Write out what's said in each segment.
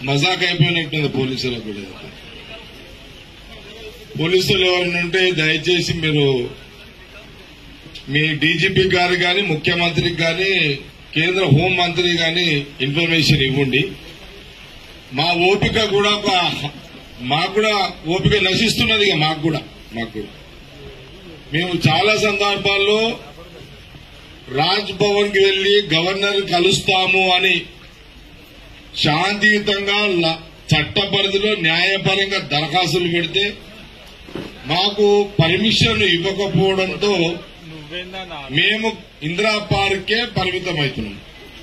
మజాక్ అయిపోయినట్టుంది పోలీసులకు కూడా ఇది. పోలీసులు ఎవరైనా ఉంటే దయచేసి మీరు మీ డీజీపీ గారు కానీ ముఖ్యమంత్రికి కానీ కేంద్ర హోం మంత్రి కానీ ఇన్ఫర్మేషన్ ఇవ్వండి మా ఓపిక కూడా ఒక మాకు కూడా ఓపిక నశిస్తున్నది ఇక మాకు కూడా మాకు కూడా. మేము చాలా సందర్భాల్లో రాజ్ భవన్ కి వెళ్లి గవర్నర్ కలుస్తాము అని శాంతియుతంగా ల- చట్ట పరిధిలో న్యాయపరంగా దరఖాస్తులు పెడితే మాకు పర్మిషన్ ఇవ్వకపోవడంతో నువ్వేందన్నా మేము ఇందిరా పార్కే పరిమితమవుతున్నాం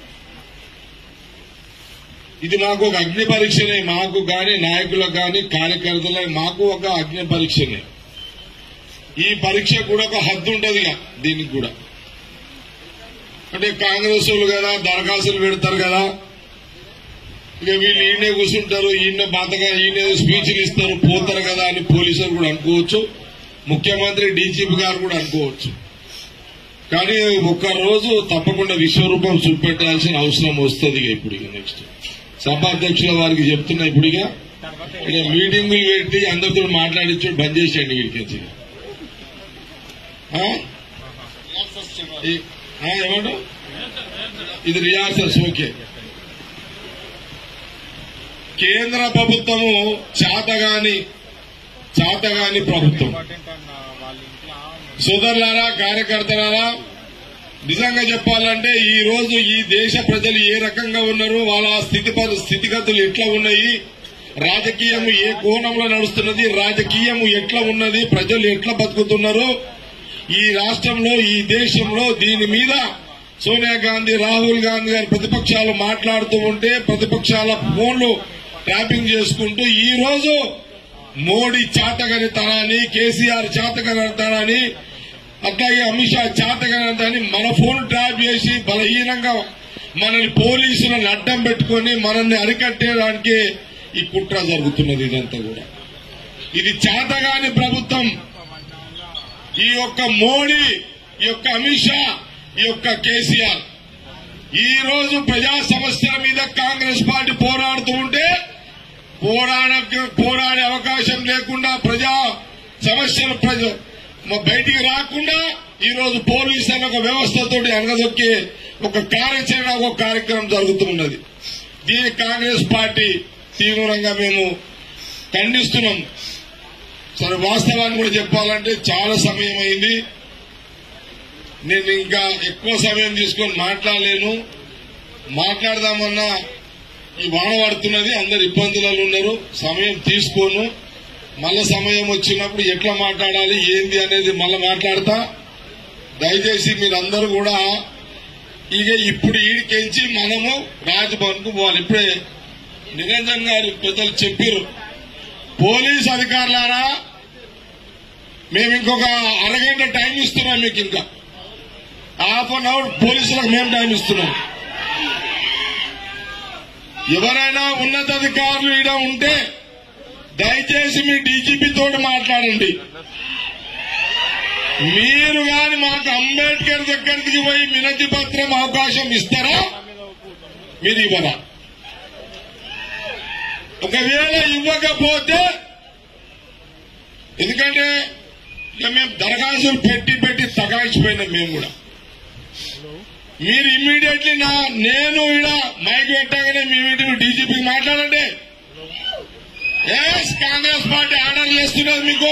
ఇది మాకు ఒక అగ్ని పరీక్షనే మాకు గాని నాయకులకు గాని కార్యకర్తలకు మాకు ఒక అగ్ని పరీక్షనే ఈ పరీక్ష కూడా ఒక హద్దు ఉంటది ఇక దీనికి కూడా అంటే కాంగ్రెస్ వాళ్ళు కదా దరఖాస్తులు పెడతారు కదా ఇక వీళ్ళు ఈయనే కూర్చుంటారు ఈయన బాధగా ఈయన స్పీచ్లు ఇస్తారు పోతారు కదా అని పోలీసులు కూడా అనుకోవచ్చు ముఖ్యమంత్రి డీజీపీ గారు కూడా అనుకోవచ్చు కానీ ఒక్క రోజు తప్పకుండా విశ్వరూపం చూపెట్టాల్సిన అవసరం వస్తుంది ఇక ఇప్పుడు ఇక నెక్స్ట్ సభాధ్యక్షుల వారికి చెప్తున్నా ఇప్పుడు ఇక తర్వాత ఇక మీటింగులు పెట్టి అందరితో మాట్లాడించు బంద్ చేసేయండి వీడికి వచ్చి ఆ? ఈ- ఆ, ఏమంటావు ఇది రిహార్సల్స్ ఓకే కేంద్ర ప్రభుత్వము చేతగాని చేతగాని ప్రభుత్వం ఇంపార్టెంట్ అన్న వాళ్ళ ఇంట్లో సోదరులారా కార్యకర్తలారా నిజంగా చెప్పాలంటే ఈ రోజు ఈ దేశ ప్రజలు ఏ రకంగా ఉన్నారు వాళ్ళ స్థితి పరి- స్థితిగతులు ఎట్లా ఉన్నాయి రాజకీయం ఏ కోణంలో నడుస్తున్నది రాజకీయం ఎట్లా ఉన్నది ప్రజలు ఎట్లా బతుకుతున్నారు ఈ రాష్ట్రంలో ఈ దేశంలో దీని మీద సోనియా గాంధీ రాహుల్ గాంధీ గారి ప్రతిపక్షాలు మాట్లాడుతూ ఉంటే ప్రతిపక్షాల ఫోన్లు ట్యాపింగ్ చేసుకుంటూ ఈ రోజు మోడీ చాతగని తనాన్ని కేసీఆర్ చాతగని తనాన్ని అట్లాగే అమిత్ షా చాతగని మన ఫోన్ ట్రాప్ చేసి బలహీనంగా మనల్ని పోలీసులను అడ్డం పెట్టుకొని మనల్ని అరికట్టేయడానికి ఈ కుట్ర జరుగుతున్నది ఇదంతా కూడా ఇది చేతగాని ప్రభుత్వం ఈ యొక్క మోడీ ఈ యొక్క అమిత్ షా ఈ యొక్క కేసీఆర్ ఈ రోజు ప్రజా సమస్యల మీద కాంగ్రెస్ పార్టీ పోరాడుతూ ఉంటే పోరాడ పోరాడే అవకాశం లేకుండా ప్రజా సమస్యలు ప్రజ మ- బయటికి రాకుండా ఈ రోజు పోలీసు అనే ఒక వ్యవస్థతోటి అనగదొక్కి ఒక కార్యాచరణ ఒక కార్యక్రమం జరుగుతున్నది దీన్ని కాంగ్రెస్ పార్టీ తీవ్రంగా మేము ఖండిస్తున్నాం సరే వాస్తవాన్ని కూడా చెప్పాలంటే చాలా సమయం అయింది నేను ఇంకా ఎక్కువ సమయం తీసుకొని మాట్లాడలేను మాట్లాడదామన్నా ఈ వాన పడుతున్నది అందరు ఇబ్బందులలో ఉన్నారు సమయం తీసుకోను మళ్ళా సమయం వచ్చినప్పుడు ఎట్లా మాట్లాడాలి ఏంది అనేది మళ్ళా మాట్లాడతా దయచేసి మీరందరూ కూడా ఇక ఇప్పుడు ఈడికెంచి మనము రాజ్భవన్ కు పోవాలి ఇప్పుడే నిరంజన్ గారు పెద్దలు చెప్పారు పోలీస్ అధికారులారా మేము ఇంకొక అరగంట టైం ఇస్తున్నాం మీకు ఇంకా హాఫ్ అన్ అవర్ పోలీసులకు మేము టైం ఇస్తున్నాం ఎవరైనా ఉన్నతాధికారులు ఈడ ఉంటే దయచేసి మీ డీజీపీ తోటి మాట్లాడండి మీరు గాని మాకు అంబేద్కర్ దగ్గరికి పోయి వినతి పత్రం అవకాశం ఇస్తారా మీరు ఇవ్వరా ఒకవేళ ఇవ్వకపోతే ఎందుకంటే ఇక మేము దరఖాస్తులు పెట్టి పెట్టి తగాయించిపోయినాం మేము కూడా మీరు ఇమ్మీడియట్లీ నా నేను ఈడ మైక్ పెట్టగానే మీ ఇంటి డీజీపీకి మాట్లాడండి ఎస్ కాంగ్రెస్ పార్టీ ఆర్డర్ చేస్తున్నది మీకు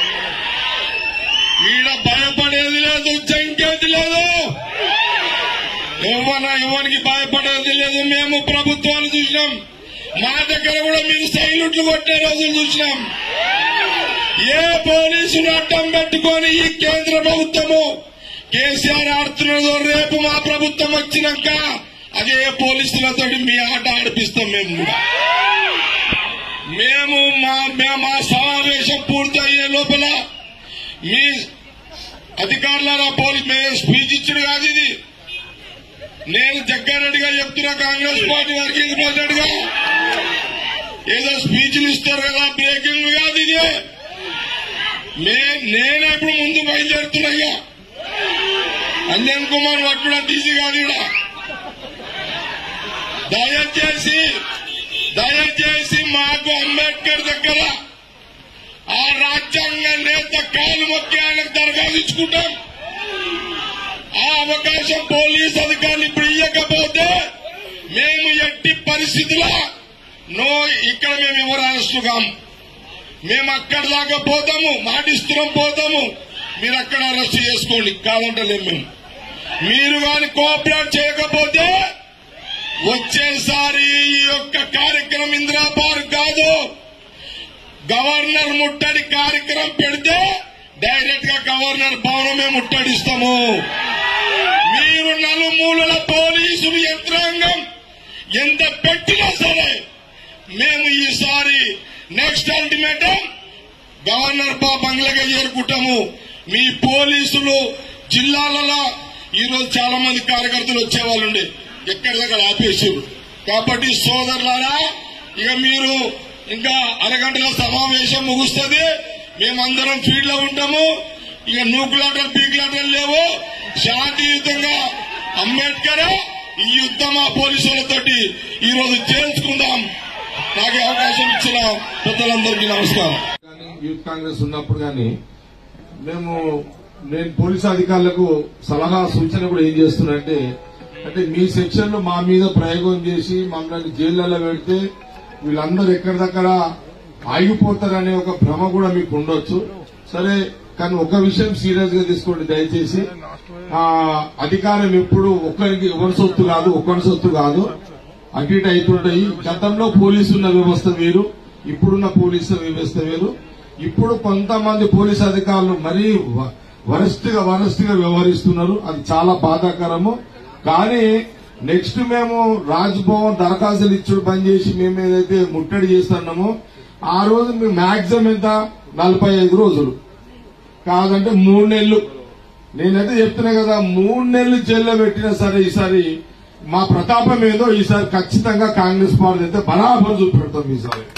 ఈడ భయపడేది లేదు జంకేది లేదు ఎవన ఎవరికి భయపడేది లేదు మేము ప్రభుత్వాన్ని చూసినాం మా దగ్గర కూడా మీరు సైలెంట్లు కొట్టే రోజులు చూసినాం ఏ పోలీసులు అడ్డం పెట్టుకొని ఈ కేంద్ర ప్రభుత్వము కేసీఆర్ ఆడుతున్నదో రేపు మా ప్రభుత్వం వచ్చినాక అదే పోలీసులతో మీ ఆట ఆడిపిస్తాం మేము కూడా మేము మా మేము మా సమావేశం పూర్తి అయ్యే లోపల మీ అధికారులారా పోలీస్ మేము స్పీచ్ ఇచ్చుడు కాదు ఇది నేను జగ్గారెడ్డిగా చెప్తున్నా కాంగ్రెస్ పార్టీ వర్కింగ్ ప్రెసిడెంట్ గా ఏదో స్పీచ్లు ఇస్తారు కదా బ్రేకింగ్ కాదు ఇది నే- నేనే ఇప్పుడు ముందు బయలుదేరుతున్నా ఇక అంజన్ కుమార్ పట్టుడా తీసి కాదు ఈడ. దయచేసి దయచేసి మాకు అంబేద్కర్ దగ్గర ఆ రాజ్యాంగ నేత కాలు మొక్కి ఆయనకు దరఖాస్తు ఇచ్చుకుంటాం ఆ అవకాశం పోలీస్ అధికారులు ఇప్పుడు ఇవ్వకపోతే మేము ఎట్టి పరిస్థితుల్లో నో ఇక్కడ మేము ఎవరు అరెస్టు కాము మేము అక్కడ దాకా పోతాము మాటిస్తున్నాం పోతాము మీరు అక్కడ అరెస్ట్ చేసుకోండి కాదంటలేము మేము మీరు కానీ కోఆపరేట్ చేయకపోతే వచ్చేసారి ఈ యొక్క కార్యక్రమం ఇందిరా పార్క్ కాదు గవర్నర్ ముట్టడి కార్యక్రమం పెడితే డైరెక్ట్ గా గవర్నర్ భవనమే ముట్టడిస్తాము మీరు నలుమూలల పోలీసులు యంత్రాంగం ఎంత పెట్టినా సరే మేము ఈసారి నెక్స్ట్ అల్టిమేటం గవర్నర్ బా బంగ్లాగా చేరుకుంటాము మీ పోలీసులు జిల్లాలలో ఈ రోజు చాలా మంది కార్యకర్తలు వచ్చేవాళ్ళు ఉండే ఎక్కడి దగ్గర ఆపేసారు కాబట్టి సోదరులారా ఇక మీరు ఇంకా అరగంటల సమావేశం ముగుస్తుంది మేమందరం ఫీల్డ్ లో ఉంటాము ఇక నూకులాటలు పీకులాటలు లేవు శాంతియుతంగా అంబేద్కర్ ఈ యుద్ధం ఆ పోలీసులతోటి ఈ రోజు చేర్చుకుందాం నాకు ఈ అవకాశం ఇచ్చిన పెద్దలందరికీ నమస్కారం కానీ యూత్ కాంగ్రెస్ ఉన్నప్పుడు కానీ మేము నేను పోలీస్ అధికారులకు సలహా సూచన కూడా ఏం చేస్తున్నానంటే అంటే మీ సెక్షన్ లో మా మీద ప్రయోగం చేసి మమ్మల్ని జైళ్లలో పెడితే వీళ్ళందరూ ఎక్కడిదక్కడ ఆగిపోతారనే ఒక భ్రమ కూడా మీకు ఉండొచ్చు సరే కానీ ఒక విషయం సీరియస్ గా తీసుకోండి దయచేసి ఆ అధికారం ఎప్పుడు ఒక్కరికి ఎవరి సొత్తు కాదు ఒక్కరి సొత్తు కాదు అటు ఇటు అవుతుంటాయి గతంలో పోలీసు ఉన్న వ్యవస్థ వేరు ఇప్పుడున్న పోలీసు వ్యవస్థ వేరు ఇప్పుడు కొంతమంది పోలీసు అధికారులు మరీ వ- వరస్ట్ గా వరస్ట్ గా వ్యవహరిస్తున్నారు అది చాలా బాధాకరము కానీ నెక్స్ట్ మేము రాజ్ భవన్ దరఖాస్తులు ఇచ్చుడు బంద్ చేసి మేము ఏదైతే ముట్టడి చేస్తున్నామో ఆ రోజు మేము మాక్సిమం ఎంత నలభై ఐదు రోజులు కాదంటే మూడు నెలలు నేనైతే చెప్తున్నా కదా మూడు నెలలు జైల్లో పెట్టినా సరే ఈసారి మా ప్రతాపం ఏదో ఈసారి ఖచ్చితంగా కాంగ్రెస్ పార్టీ అయితే బరాబర్ చూపెడతాం ఈసారి